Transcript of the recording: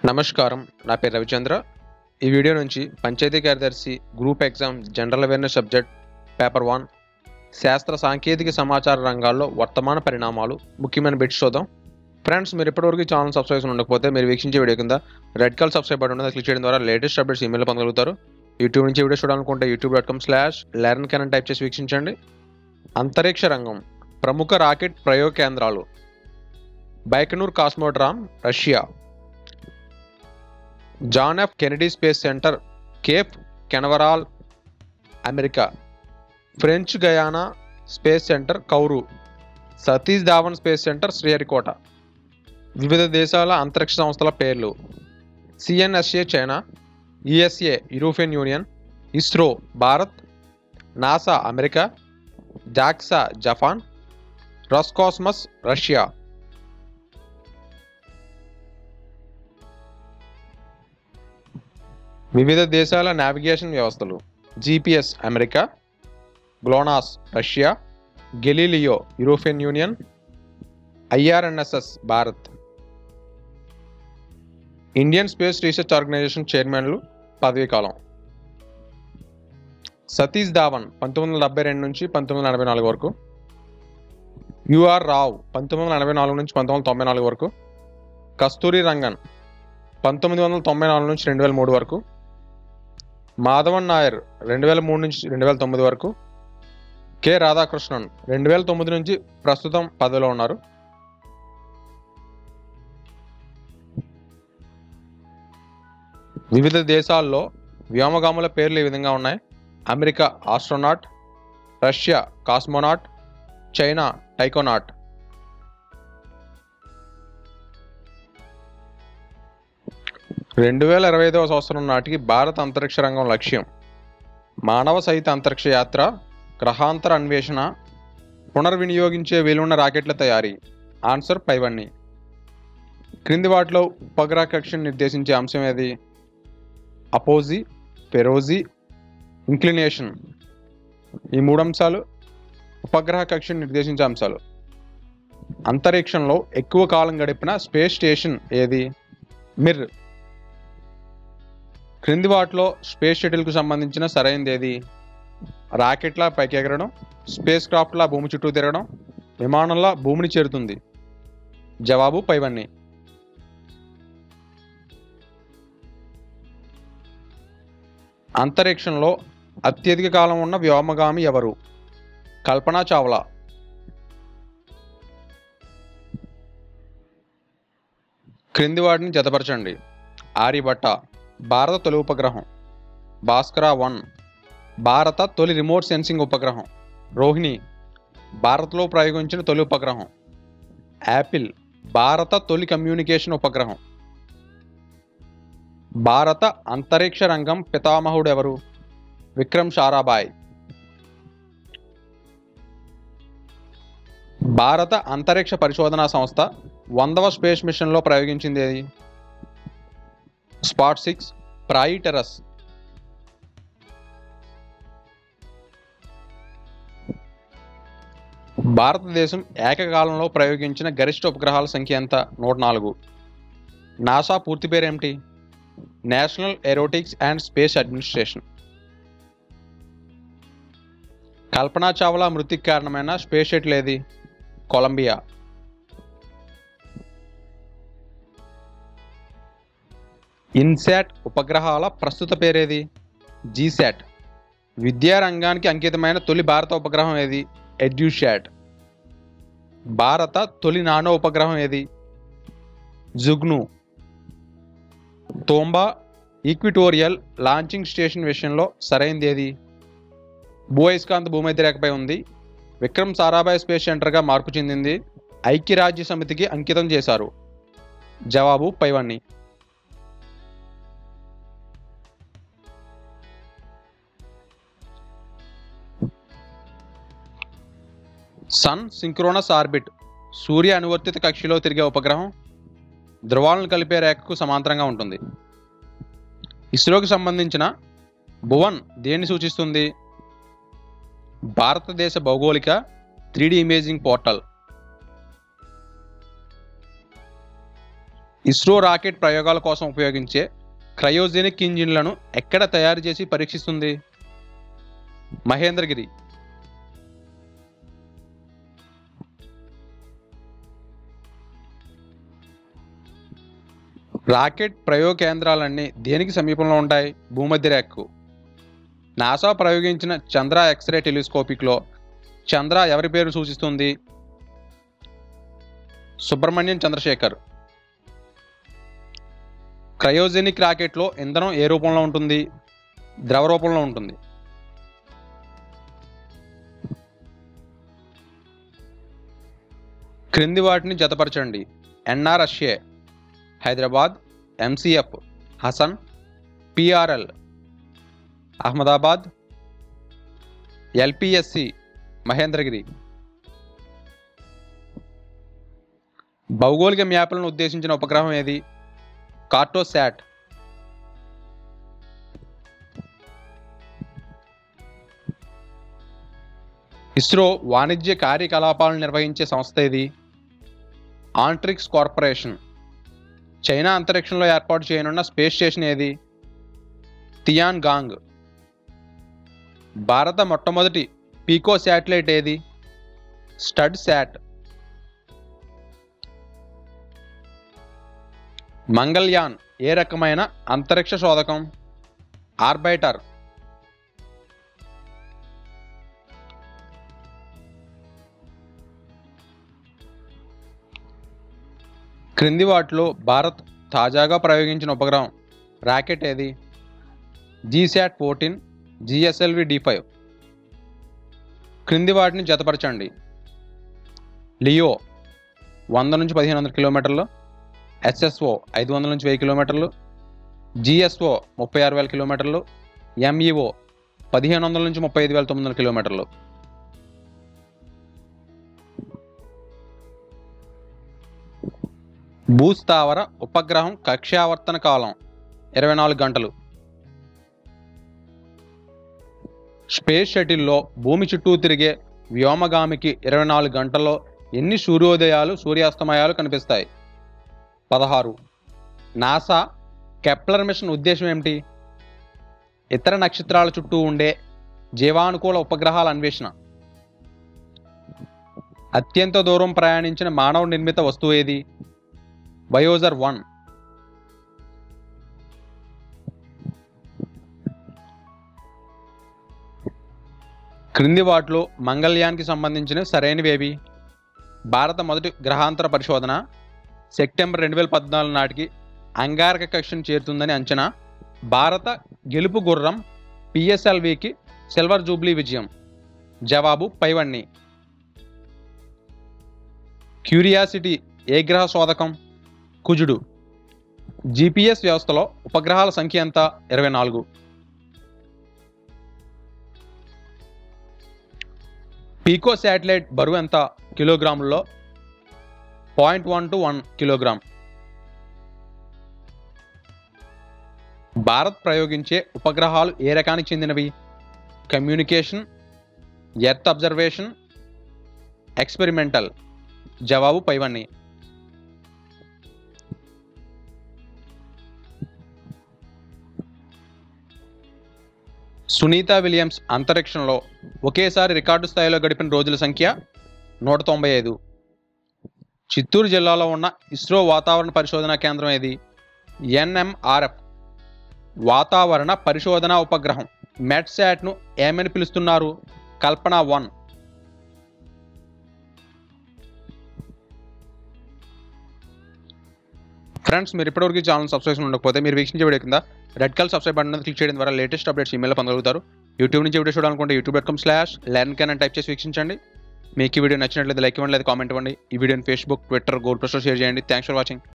నమస్కారం నా పేరు రవిచంద్ర ఈ వీడియో నుంచి పంచాయతీ కార్యదర్శి group exam general awareness subject paper one శాస్త్ర సాంకేతిక సమాచార రంగాల్లో వర్తమాన పరిణామాలు ముఖ్యమైన బిట్స్ చూద్దాం ఫ్రెండ్స్ మీరు ఇప్పటివరకు ఈ ఛానల్ సబ్స్క్రైబ్ ఉండకపోతే మీరు వీక్షించే వీడియో కింద రెడ్ కలర్ సబ్స్క్రైబ్ బటన్ ఉంది క్లిక్ చేయడం ద్వారా లేటెస్ట్ అప్డేట్స్ ఈమెయిల్ పొందగలుగుతారు యూట్యూబ్ నుంచి వీడియో చూడాలనుకుంటే YouTube dot com slash learn can type చేసి వీక్షించండి అంతరిక్ష రంగం ప్రముఖ రాకెట్ ప్రయోగ కేంద్రాలు Baikonur cosmodrome Russia John F Kennedy space centre Cape Canaveral America French Guiana space centre Kourou Satish Dhawan space centre Sriharikota వివిధ దేశాల అంతరిక్ష సంస్థల పేర్లు CNSA China USA European Union ISRO Bharat NASA America JAXA Japan Roscosmos Russia వివిధ దేశాల నావిగేషన్ వ్యవస్థలు GPS America GLONASS Russia Galileo European Union IRNSS Bharat Indian space research organisation చైర్మన్లు పదవీకాలం సతీష్ ధావన్ పంతొమ్మిది వందల డెబ్బై రెండు నుంచి పంతొమ్మిది వందల ఎనభై నాలుగు వరకు యుఆర్ రావ్ పంతొమ్మిది వందల ఎనభై నాలుగు నుంచి పంతొమ్మిది వందల తొంభై నాలుగు వరకు కస్తూరి రంగన్ పంతొమ్మిది వందల తొంభై నాలుగు నుంచి రెండు వేల మూడు వరకు మాధవన్ నాయర్ రెండు వేల మూడు నుంచి రెండు వేల తొమ్మిది వరకు కె రాధాకృష్ణన్ రెండు వేల తొమ్మిది నుంచి ప్రస్తుతం పదవిలో ఉన్నారు వివిధ దేశాల్లో వ్యోమగాముల పేర్లు ఈ విధంగా ఉన్నాయి America astronaut Russia cosmonaut China taikonaut రెండు వేల ఇరవై ఐదవ సంవత్సరం నాటికి భారత అంతరిక్ష రంగం లక్ష్యం మానవ సహిత అంతరిక్ష యాత్ర గ్రహాంతర అన్వేషణ పునర్వినియోగించే వీలున్న రాకెట్ల తయారీ ఆన్సర్ పైవన్నీ క్రింది వాటిలో ఉపగ్రహ కక్షను నిర్దేశించే అంశం ఏది అపోజీ పెరోజీ ఇంక్లినేషన్ ఈ మూడు అంశాలు ఉపగ్రహ కక్షను నిర్దేశించే అంశాలు అంతరిక్షంలో ఎక్కువ కాలం గడిపిన స్పేస్ స్టేషన్ ఏది మిర్ క్రింది వాటిలో స్పేస్ షటిల్కు సంబంధించిన సరైనది ఏది రాకెట్లా పైకి ఎగరడం స్పేస్ క్రాఫ్ట్లా భూమి చుట్టూ తిరగడం విమానంలా భూమిని చేరుతుంది జవాబు పైవన్నీ అంతరిక్షంలో అత్యధిక కాలం ఉన్న వ్యోమగామి ఎవరు కల్పనా చావ్లా క్రింది వాటిని జతపరచండి ఆర్యభట్ట భారత తొలి ఉపగ్రహం భాస్కర వన్ భారత తొలి రిమోట్ సెన్సింగ్ ఉపగ్రహం రోహిణి భారత్లో ప్రయోగించిన తొలి ఉపగ్రహం యాపిల్ భారత తొలి కమ్యూనికేషన్ ఉపగ్రహం భారత అంతరిక్ష రంగం పితామహుడు ఎవరు విక్రమ్ సారాభాయ్ భారత అంతరిక్ష పరిశోధనా సంస్థ వందవ స్పేస్ మిషన్లో ప్రయోగించింది ఏది స్పాట్ సిక్స్ ప్రాయిటెరస్ భారతదేశం ఏకకాలంలో ప్రయోగించిన గరిష్ట ఉపగ్రహాల సంఖ్య ఎంత నూట నాలుగు నాసా పూర్తి పేరు ఏమిటి national aeronautics and space administration Kalpana Chawla మృతికి కారణమైన స్పేస్ షటిల్ ఏది కొలంబియా ఇన్సాట్ ఉపగ్రహాల ప్రస్తుత పేరేది జీశాట్ విద్యా రంగానికి అంకితమైన తొలి భారత ఉపగ్రహం ఏది ఎడ్యూశాట్ భారత తొలి నానో ఉపగ్రహం ఏది Jugnu Thumba equatorial launching station విషయంలో సరైనది ఏది భూఅయస్కాంత భూమధ్య రేఖపై ఉంది విక్రమ్ సారాభాయ్ స్పేస్ సెంటర్గా మార్పు చెందింది ఐక్యరాజ్య సమితికి అంకితం చేశారు జవాబు పైవన్నీ సన్ సింక్రోనస్ ఆర్బిట్ సూర్య అనువర్తిత కక్షలో తిరిగే ఉపగ్రహం ధ్రువాలను కలిపే రేఖకు సమాంతరంగా ఉంటుంది ఇస్రోకి సంబంధించిన భువన్ దేన్ని సూచిస్తుంది భారతదేశ భౌగోళిక three D imaging portal ISRO rocket ప్రయోగాల కోసం ఉపయోగించే క్రయోజెనిక్ ఇంజిన్లను ఎక్కడ తయారు చేసి పరీక్షిస్తుంది మహేంద్రగిరి రాకెట్ ప్రయోగ కేంద్రాలన్నీ దేనికి సమీపంలో ఉంటాయి భూమధ్య రేఖకు నాసా ప్రయోగించిన చంద్ర ఎక్స్రే టెలిస్కోపిక్లో చంద్ర ఎవరి పేరు సూచిస్తుంది సుబ్రహ్మణ్యం చంద్రశేఖర్ క్రయోజెనిక్ రాకెట్లో ఇంధనం ఏ రూపంలో ఉంటుంది ద్రవ రూపంలో ఉంటుంది క్రింది వాటిని జతపరచండి NRSA Hyderabad MCF Hassan PRL Ahmedabad LPSC Mahendragiri భౌగోళిక మ్యాప్లను ఉద్దేశించిన ఉపగ్రహం ఏది కార్టోశాట్ ఇస్రో వాణిజ్య కార్యకలాపాలను నిర్వహించే సంస్థ ఇది ఆంట్రిక్స్ కార్పొరేషన్ చైనా అంతరిక్షంలో ఏర్పాటు చేయనున్న స్పేస్ స్టేషన్ ఏది తియాన్ గాంగ్ భారత మొట్టమొదటి పీకో శాటిలైట్ ఏది స్టడ్ శాట్ మంగళ్యాన్ ఏ రకమైన అంతరిక్ష శోధకం ఆర్బైటర్ క్రింది వాటిలో భారత్ తాజాగా ప్రయోగించిన ఉపగ్రహం రాకెట్ ఏది GSAT fourteen GSLV D five క్రింది వాటిని జతపరచండి లియో వంద నుంచి పదిహేను వందల కిలోమీటర్లు ఎస్ఎస్ఓ ఐదు వందల నుంచి వెయ్యి కిలోమీటర్లు జిఎస్ఓ ముప్పై ఆరు వేల కిలోమీటర్లు ఎంఈఓ పదిహేను వందల నుంచి ముప్పై ఐదు వేల తొమ్మిది వందల కిలోమీటర్లు భూస్థావర ఉపగ్రహం కక్ష్యావర్తన కాలం ఇరవై నాలుగు గంటలు స్పేస్ షటిల్లో భూమి చుట్టూ తిరిగే వ్యోమగామికి ఇరవై నాలుగు గంటల్లో ఎన్ని సూర్యోదయాలు సూర్యాస్తమయాలు కనిపిస్తాయి పదహారు నాసా కెప్లర్ మిషన్ ఉద్దేశం ఏమిటి ఇతర నక్షత్రాల చుట్టూ ఉండే జీవానుకూల ఉపగ్రహాల అన్వేషణ అత్యంత దూరం ప్రయాణించిన మానవ నిర్మిత వస్తువు ఏది బయోజర్ వన్ క్రింది వాటిలో మంగళ్యాన్కి సంబంధించిన సరైనవేవి భారత మొదటి గ్రహాంతర పరిశోధన సెప్టెంబర్ రెండు వేల పద్నాలుగు నాటికి అంగారక కక్షను చేరుతుందని అంచనా భారత గెలుపు గుర్రం పిఎస్ఎల్వికి సిల్వర్ జూబ్లీ విజయం జవాబు పైవన్నీ క్యూరియాసిటీ ఏ గ్రహ శోధకం కుజుడు జిపిఎస్ వ్యవస్థలో ఉపగ్రహాల సంఖ్య ఎంత ఇరవై నాలుగు పీకో శాటిలైట్ బరువు ఎంత కిలోగ్రాముల్లో point one two one kilogram Bharat ప్రయోగించే ఉపగ్రహాలు ఏ రకానికి చెందినవి కమ్యూనికేషన్ ఎర్త్ అబ్జర్వేషన్ ఎక్స్పెరిమెంటల్ జవాబు పైవన్నీ సునీత విలియమ్స్ అంతరిక్షంలో ఒకేసారి రికార్డు స్థాయిలో గడిపిన రోజుల సంఖ్య నూట తొంభై ఐదు చిత్తూరు జిల్లాలో ఉన్న ఇస్రో వాతావరణ పరిశోధనా కేంద్రం ఏది ఎన్ఎంఆర్ఎఫ్ వాతావరణ పరిశోధన ఉపగ్రహం మెట్సాట్ను ఏమని పిలుస్తున్నారు కల్పన వన్ ఫ్రెండ్స్ మీరు ఇప్పటివరకు ఛానల్ సబ్స్క్రైబ్ ఉండకపోతే మీరు వీక్షించే వీడియో కింద రెడ్ కలర్ సబ్స్క్రైబ్ బటన్ మీద క్లిక్ చేయడం ద్వారా లేటెస్ట్ అప్డేట్స్ ఈమెయిల్ పొందగలుగుతారు యూట్యూబ్ నుంచి వీడియో చూడాలనుకుంటే YouTube dot com slash learn can అని టైప్ చేసి వీక్షించండి మీకు ఈ వీడియో నచ్చినట్లయితే లైక్ ఇవ్వండి లేదా కామెంట్ ఇవ్వండి ఈ వీడియోని ఫేస్బుక్ ట్విట్టర్ గోల్ ప్లస్లో షేర్ చేయండి థ్యాంక్స్ ఫర్ వాచింగ్